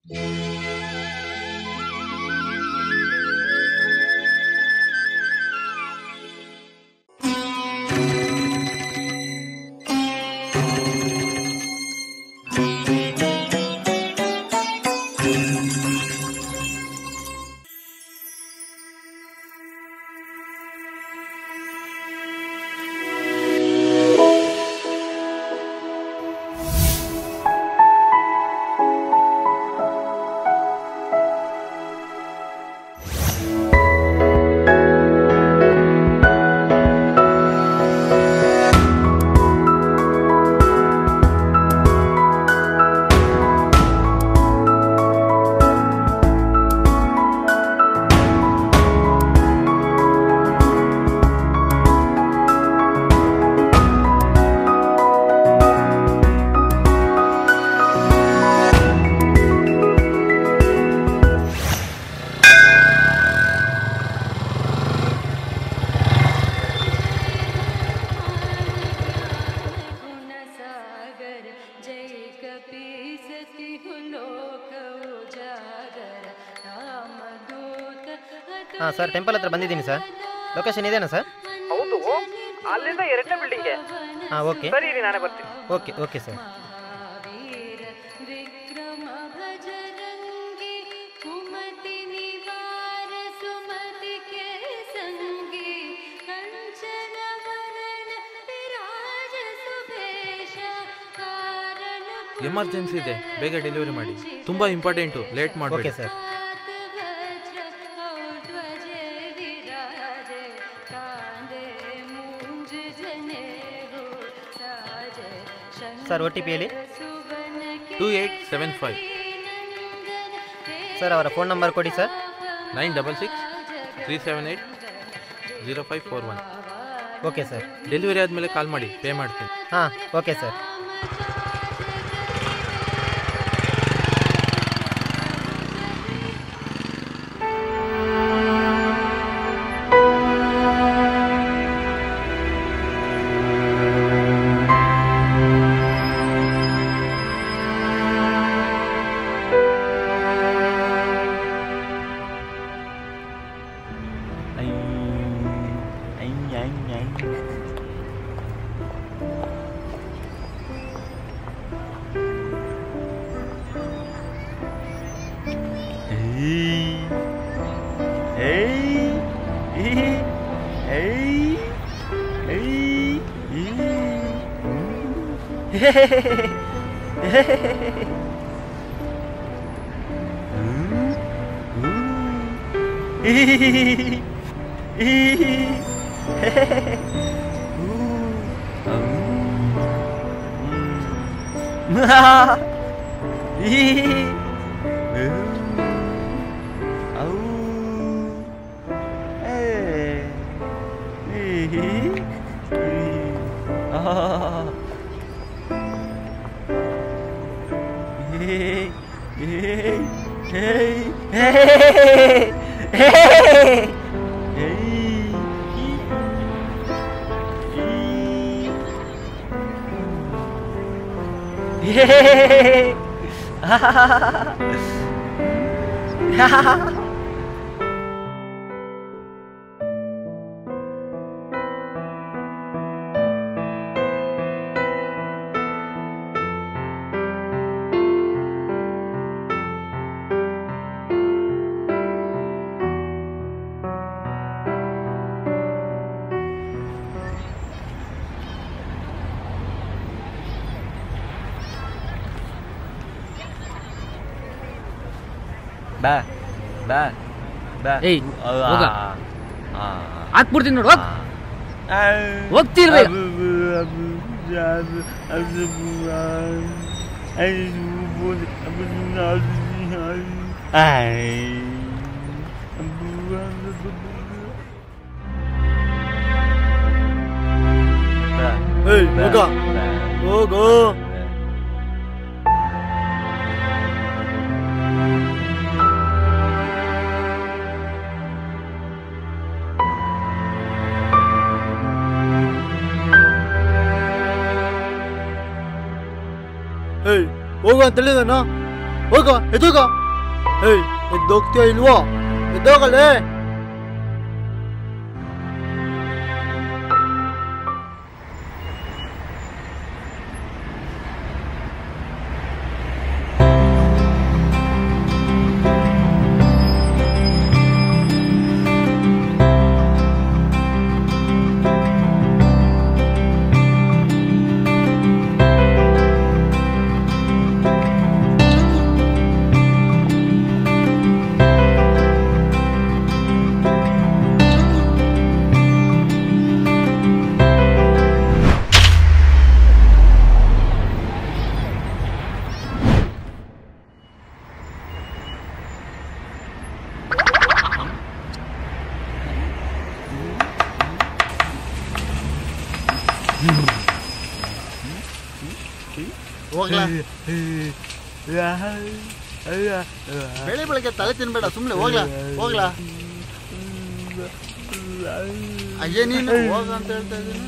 गुण सागर जय कपीसति लोक उजागर रामदूत ಹಾಂ ಸರ್ ಟೆಂಪಲ್ ಹತ್ರ ಬಂದಿದ್ದೀನಿ ಸರ್ ಲೊಕೇಶನ್ ಇದೇನಾ ಸರ್ ಹೌದು ಅಲ್ಲಿಂದ ಎರಡನೇ ಬಿಲ್ಡಿಂಗ್ಗೆ ಹಾಂ ಓಕೆ ಸರಿ ಇರಿ ನಾನೇ ಬರ್ತೀನಿ ಓಕೆ ಓಕೆ ಸರ್ महावीर विक्रम भजरंगी कुमति निवार सुमति के संगी कंचन वरण विराज सुभेश कारण ಎಮರ್ಜೆನ್ಸಿ ಇದೆ ಬೇಗ ಡೆಲಿವರಿ ಮಾಡಿ ತುಂಬಾ ಇಂಪಾರ್ಟೆಂಟು ಲೇಟ್ ಮಾಡಬೇಡಿ ಓಕೆ ಸರ್ वज्र ध्वजे विराजे कांदे मूंज जनेऊ साजे ಸರ್ ಒ ಟಿ ಪಿ ಹೇಳಿ सुवन two eight seven five sir ಅವರ ಫೋನ್ ನಂಬರ್ ಕೊಡಿ sir nine double six three seven eight zero five four one okay sir delivery ಆದಮೇಲೆ ಕಾಲ್ ಮಾಡಿ ಪೇ ಮಾಡ್ತೀನಿ ಹಾಂ ಓಕೆ ಸರ್ ಬಾ ಬಾ ಬಾ ಏಯ್, ಅವ್- ಹೋಗ. ಆ, ಆ, ಹಾಕ್ಬಿಡ್ತೀನಿ ನೋಡು ಹೋಗ್ ಆ. ಹೋಗ್ತಿಲ್ವೇ ಏಯ್, ಹೋಗ. ಹೋಗು ಏಯ್ ಹೋಗು ಅಂತ ಹೇಳಿದನು ಹೋಗು ಎದೋಗ ಏಯ್ ಎದ್ದೋಗ್ತೀಯ ಇಲ್ವೋ ಎದ್ದೋಗಲೇ ಹೋಗ್ಲಾ ಬೆಳೆ ಬೆಳಗ್ಗೆ ತಲೆ ತಿನ್ಬೇಡ ಸುಮ್ಮನೆ ಹೋಗ್ಲಾ ಹೋಗ್ಲಾ ಅಯ್ಯೇ ನೀನು ಹೋಗ ಅಂತ ಹೇಳ್ತಾ ಇದ್ದೀನಿ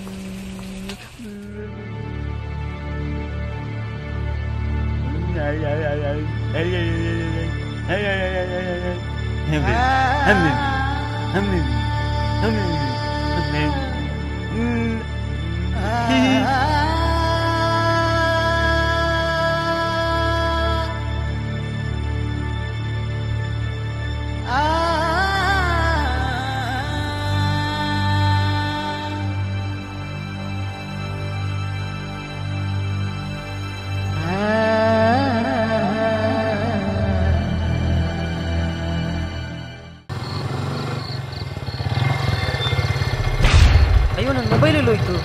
ಅಯ್ಯೋ ನನ್ನ ಮೊಬೈಲ್ ಎಲ್ಲ ಹೋಯ್ತು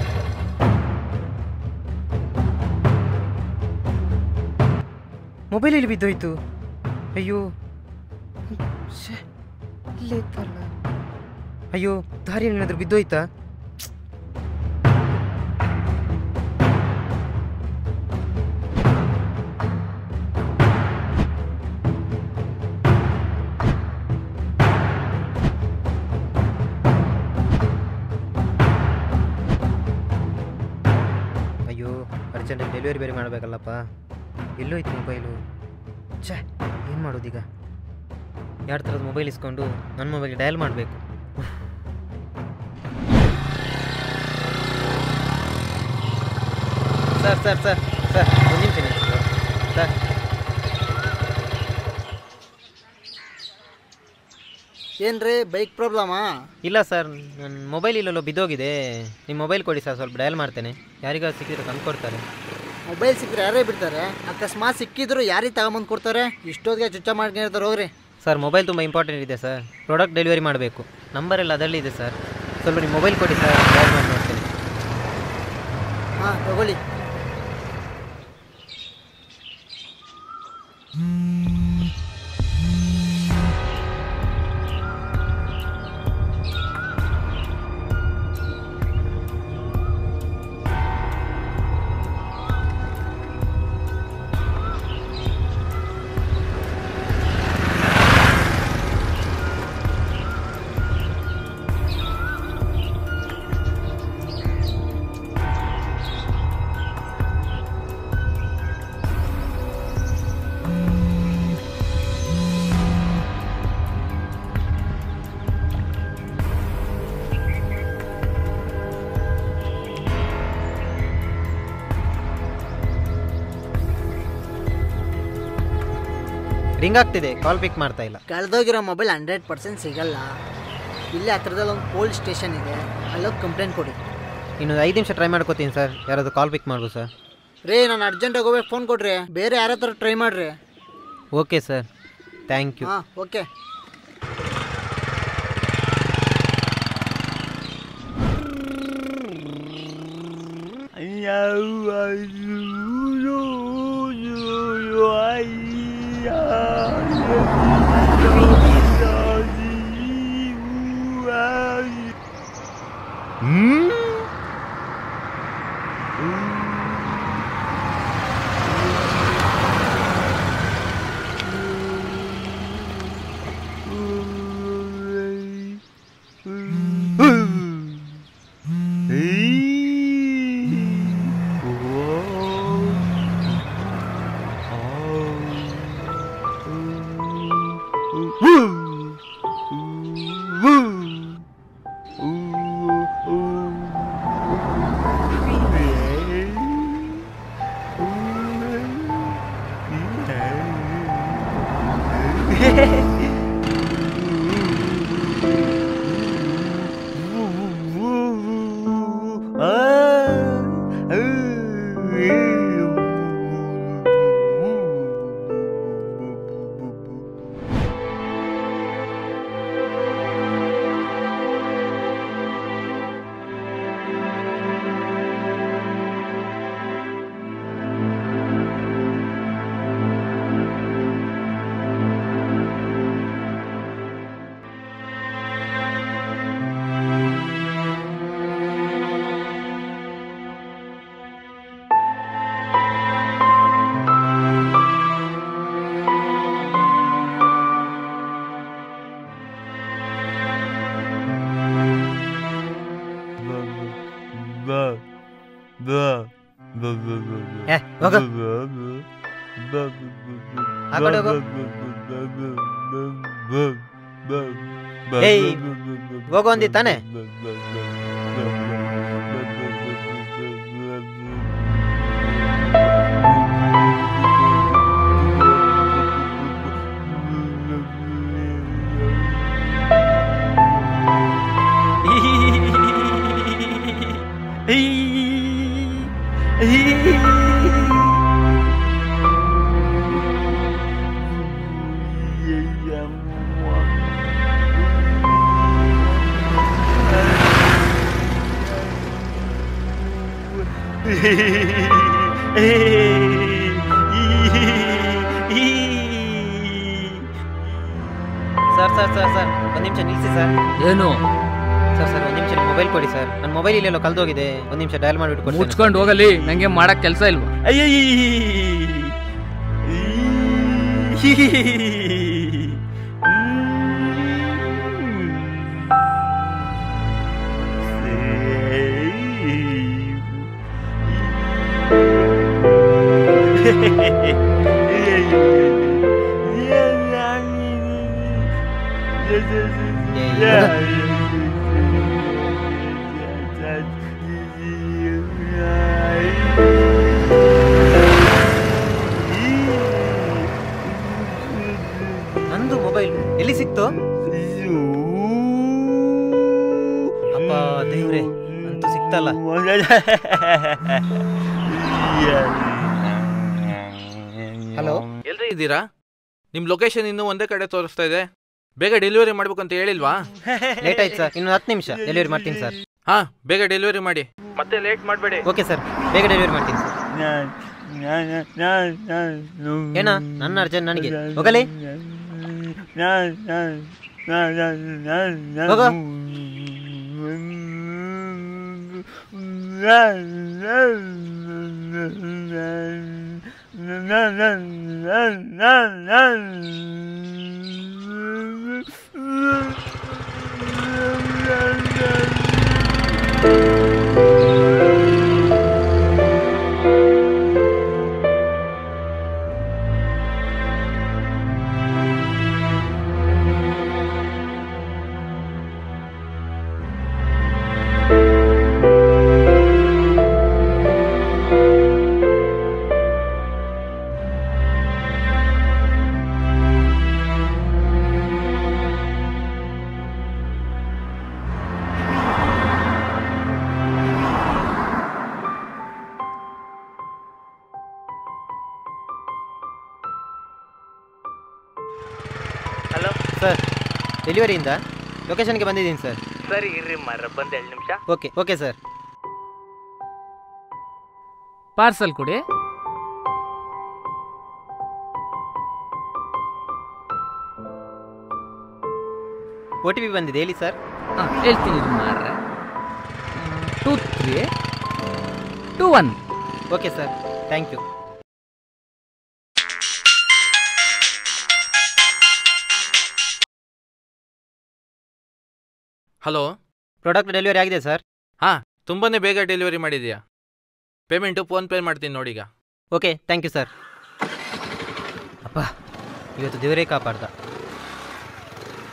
ಮೊಬೈಲ್ ಎಲ್ಲಿ ಬಿದ್ದೋಯ್ತು ಅಯ್ಯೋ ಶ್ಯೆ, ಇಲ್ಲೇ ಇತ್ತಲ್ಲ ಅಯ್ಯೋ ದಾರಿಯಲ್ಲಿ ಏನಾದರೂ ಬಿದ್ದೋಯ್ತಾ ಅಯ್ಯೋ ಅರ್ಜೆಂಟಾಗಿ ಡೆಲಿವರಿ ಬೇರೆ ಮಾಡಬೇಕಲ್ಲಪ್ಪ ಎಲ್ಲೋಯ್ತು ಮೊಬೈಲು ಛೇ ಏನು ಮಾಡೋದೀಗ ಯಾರ ಥರದ ಮೊಬೈಲ್ ಇಸ್ಕೊಂಡು ನನ್ನ ಮೊಬೈಲ್ಗೆ ಡಯಲ್ ಮಾಡಬೇಕು ಸರ್ ಸರ್ ಸರ್ ಸರ್ ಒಂದು ನಿಮಿಷ ನಿಮಿಷ ಸರ್ ಏನ್ರಿ ಬೈಕ್ ಪ್ರಾಬ್ಲಮಾ ಇಲ್ಲ ಸರ್ ನನ್ನ ಮೊಬೈಲ್ ಇಲ್ಲೆಲ್ಲೋ ಬಿದ್ದೋಗಿದೆ ನಿಮ್ಮ ಮೊಬೈಲ್ ಕೊಡಿ ಸರ್ ಸ್ವಲ್ಪ ಡಯಲ್ ಮಾಡ್ತೇನೆ ಯಾರಿಗಾದ್ರು ಸಿಕ್ಕಿದ್ರೆ ತಂದು ಕೊಡ್ತಾರೆ ಮೊಬೈಲ್ ಸಿಕ್ಕರೆ ಯಾರೇ ಬಿಡ್ತಾರೆ ಅಕಸ್ಮಾತ್ ಸಿಕ್ಕಿದ್ರು ಯಾರಿಗೆ ತಗೊಂಬಂದು ಕೊಡ್ತಾರೆ ಇಷ್ಟೊತ್ತಿಗೆ ಚುಚ್ಚ ಮಾಡ್ಕೊಂಡಿರ್ತಾರೆ ಹೋಗ್ರಿ ಸರ್ ಮೊಬೈಲ್ ತುಂಬ ಇಂಪಾರ್ಟೆಂಟ್ ಇದೆ ಸರ್ ಪ್ರಾಡಕ್ಟ್ ಡೆಲಿವರಿ ಮಾಡಬೇಕು ನಂಬರ್ ಎಲ್ಲ ಅದರಲ್ಲಿ ಇದೆ ಸರ್ ಸ್ವಲ್ಪ ನಿಮ್ಮ ಮೊಬೈಲ್ ಕೊಡಿ ಸರ್ ಡಯಲ್ ಮಾಡಿ ನೋಡ್ತೇನೆ ಹಾಂ ತಗೊಳ್ಳಿ ರಿಂಗ್ ಆಗ್ತಿದೆ ಕಾಲ್ ಪಿಕ್ ಮಾಡ್ತಾ ಇಲ್ಲ ಕಳೆದೋಗಿರೋ ಮೊಬೈಲ್ ಹಂಡ್ರೆಡ್ ಪರ್ಸೆಂಟ್ ಸಿಗಲ್ಲ ಇಲ್ಲೇ ಹತ್ರದಲ್ಲಿ ಒಂದು ಪೋಲಿಸ್ ಸ್ಟೇಷನ್ ಇದೆ ಅಲ್ಲೋಗಿ ಕಂಪ್ಲೇಂಟ್ ಕೊಡಿ ಇನ್ನೊಂದು ಐದು ನಿಮಿಷ ಟ್ರೈ ಮಾಡ್ಕೋತೀನಿ ಸರ್ ಯಾರಾದರೂ ಕಾಲ್ ಪಿಕ್ ಮಾಡ್ಬೋದು ಸರ್ ರೀ ನಾನು ಅರ್ಜೆಂಟಾಗಿ ಹೋಗ್ಬೇಕು ಫೋನ್ ಕೊಡ್ರಿ ಬೇರೆ ಯಾರ ಹತ್ರ ಟ್ರೈ ಮಾಡಿರಿ ಓಕೆ ಸರ್ ಥ್ಯಾಂಕ್ ಯು ಹಾಂ ಓಕೆ Oh. ಏ ಹೋಗು ಆ ಕಡೆ ಹೋಗು ಏಯ್ ಹೋಗು ಅಂದಿ ತಾನೆ ಸರ್ ಸರ್ ಸರ್ ಸರ್ ಒಂದು ನಿಮಿಷ ನಿಲ್ಲಿಸಿ ಸರ್ ಏನು ಸರ್ ಸರ್ ಒಂದು ನಿಮಿಷ ಮೊಬೈಲ್ ಕೊಡಿ ಸರ್ ನನ್ನ ಮೊಬೈಲ್ ಇಲ್ಲೆಲ್ಲೋ ಕಲ್ದೋಗಿದೆ ಒಂದು ನಿಮಿಷ ಡಯಲ್ ಮಾಡಿಬಿಟ್ಟು ಕೊಡಿ ಮುಚ್ಕೊಂಡು ಹೋಗಲಿ ನಂಗೆ ಮಾಡಕ್ ಕೆಲಸ ಇಲ್ವಾ ನಂದು ಮೊಬೈಲ್ ಎಲ್ಲಿ ಸಿಕ್ತು ಅಪ್ಪ ದೇವ್ರೆ ಅಂತೂ ಸಿಕ್ತಲ್ಲ ಹಲೋ ಎಲ್ರಿ ಇದ್ದೀರಾ ನಿಮ್ಮ ಲೊಕೇಶನ್ ಇನ್ನೂ ಒಂದೇ ಕಡೆ ತೋರಿಸ್ತಾ ಇದೆ ಬೇಗ ಡೆಲಿವರಿ ಮಾಡ್ಬೇಕು ಅಂತ ಹೇಳಿಲ್ವಾ ಲೇಟ್ ಆಯ್ತು ಸರ್ ಇನ್ನು ಹತ್ತು ನಿಮಿಷ ಡೆಲಿವರಿ ಮಾಡ್ತೀನಿ ಸರ್ ಹಾ ಬೇಗ ಡೆಲಿವರಿ ಮಾಡಿ ಮತ್ತೆ ಲೇಟ್ ಮಾಡಬೇಡಿ ಓಕೆ ಸರ್ ಬೇಗ ಡೆಲಿವರಿ ಮಾಡ್ತೀನಿ ಸರ್ ಏನ ನನ್ನ ಅರ್ಜೆಂಟ್ ನನಗೆ ಹೋಗಲಿ ಹೋಗು ಹಲೋ ಸರ್ ಡೆಲಿವರಿಯಿಂದ ಲೊಕೇಶನ್ಗೆ ಬಂದಿದ್ದೀನಿ ಸರ್ ಸರಿ ಇರ್ರಿ ಮರ ಬಂದು ಎರಡು ನಿಮಿಷ ಓಕೆ ಓಕೆ ಸರ್ ಪಾರ್ಸಲ್ ಕೊಡಿ ಓ ಟಿ ಪಿ ಬಂದಿದೆ ಹೇಳಿ ಸರ್ ಹಾಂ ಹೇಳ್ತೀನಿ ಮಾರ್ರೆ two three two one okay sir thank you hello product delivery ಆಗಿದೆ ಸರ್ ಹಾ ತುಂಬಾನೇ ಬೇಗ ಡೆಲಿವರಿ ಮಾಡಿದ್ಯಾ ಪೇಮೆಂಟು ಫೋನ್ಪೇ ಮಾಡ್ತೀನಿ ನೋಡೀಗ ಓಕೆ ಥ್ಯಾಂಕ್ ಯು ಸರ್ ಅಪ್ಪ ಇವತ್ತು ದೇವರೇ ಕಾಪಾಡ್ದ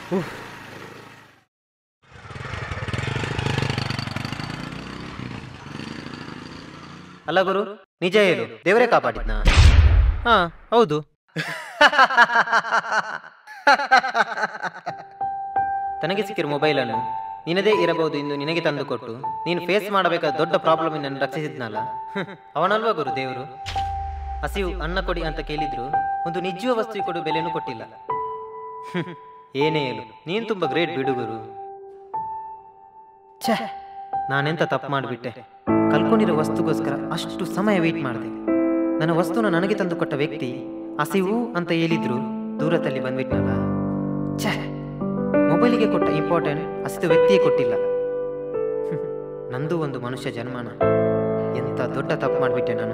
ಅಲ್ಲ ಗುರು ನಿಜ ಹೇಳು ದೇವರೇ ಕಾಪಾಡಿದ್ನಾ ಹಾ ಹೌದು ತನಗೆ ಸಿಕ್ಕಿರೋ ಮೊಬೈಲನ್ನು ನಿನದೇ ಇರಬಹುದು ಎಂದು ನಿನಗೆ ತಂದುಕೊಟ್ಟು ನೀನು ಫೇಸ್ ಮಾಡಬೇಕಾದ ದೊಡ್ಡ ಪ್ರಾಬ್ಲಮ್ ನನ್ನು ರಕ್ಷಿಸಿದ್ನಲ್ಲ ಅವನಲ್ವಾ ಗುರು ದೇವರು ಹಸಿವು ಅನ್ನ ಕೊಡಿ ಅಂತ ಕೇಳಿದ್ರು ಒಂದು ನಿಜವ ವಸ್ತು ಕೊಡು ಬೆಲೆನೂ ಕೊಟ್ಟಿಲ್ಲ ಏನೇ ಹೇಳು ನೀನು ತುಂಬ ಗ್ರೇಟ್ ಬಿಡು ಗುರು ಛೇ ನಾನೆಂತ ತಪ್ಪು ಮಾಡಿಬಿಟ್ಟೆ ಕಲ್ಕೊಂಡಿರೋ ವಸ್ತುಗೋಸ್ಕರ ಅಷ್ಟು ಸಮಯ ವೇಟ್ ಮಾಡಿದೆ ನನ್ನ ವಸ್ತುನ ನನಗೆ ತಂದುಕೊಟ್ಟ ವ್ಯಕ್ತಿ ಹಸಿವು ಅಂತ ಹೇಳಿದ್ರು ದೂರದಲ್ಲಿ ಬಂದ್ಬಿಟ್ನಲ್ಲ ಛೇ ಮೊಬೈಲಿಗೆ ಕೊಟ್ಟ ಇಂಪಾರ್ಟೆಂಟ್ ಅಷ್ಟು ವ್ಯಕ್ತಿಯೇ ಕೊಟ್ಟಿಲ್ಲ ಹ್ಮ್. ನಂದು ಒಂದು ಮನುಷ್ಯ ಜನ್ಮನ ಎಂತ ದೊಡ್ಡ ತಪ್ಪು ಮಾಡಿಬಿಟ್ಟೆ ನಾನು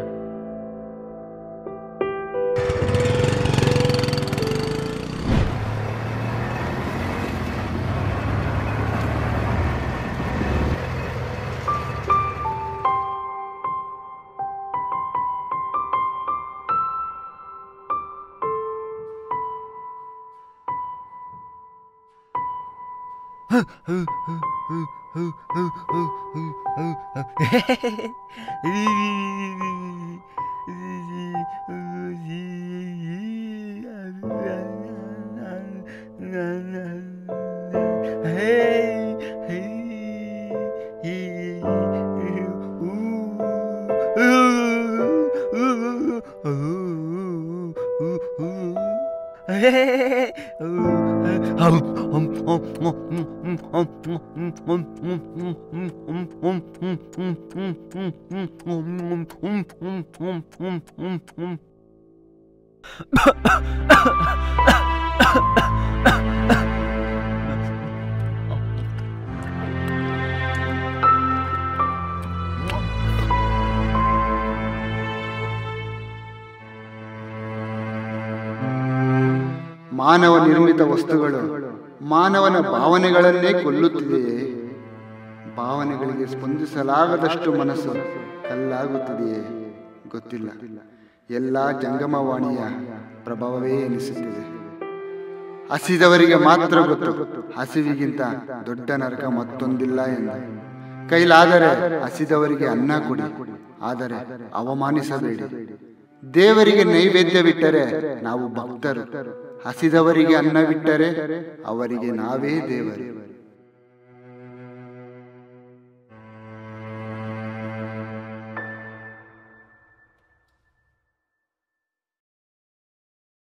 ಮಾನವ ನಿರ್ಮಿತ ವಸ್ತುಗಳು ಮಾನವನ ಭಾವನೆಗಳನ್ನೇ ಕೊಲ್ಲುತ್ತಿದೆಯೇ ಭಾವನೆಗಳಿಗೆ ಸ್ಪಂದಿಸಲಾಗದಷ್ಟು ಮನಸ್ಸು ಕಲ್ಲಾಗುತ್ತಿದೆಯೇ ಗೊತ್ತಿಲ್ಲ ಎಲ್ಲ ಜಂಗಮವಾಣಿಯ ಪ್ರಭಾವವೇ ಎನಿಸುತ್ತಿದೆ ಹಸಿದವರಿಗೆ ಮಾತ್ರ ಗೊತ್ತು ಹಸಿವಿಗಿಂತ ದೊಡ್ಡ ನರಕ ಮತ್ತೊಂದಿಲ್ಲ ಎಂದು ಕೈಲಾದರೆ ಹಸಿದವರಿಗೆ ಅನ್ನ ಕೊಡಿ ಆದರೆ ಅವಮಾನಿಸಬೇಡಿ ದೇವರಿಗೆ ನೈವೇದ್ಯವಿಟ್ಟರೆ ನಾವು ಭಕ್ತರು ಹಸಿದವರಿಗೆ ಅನ್ನವಿಟ್ಟರೆ ಅವರಿಗೆ ನಾವೇ ದೇವರು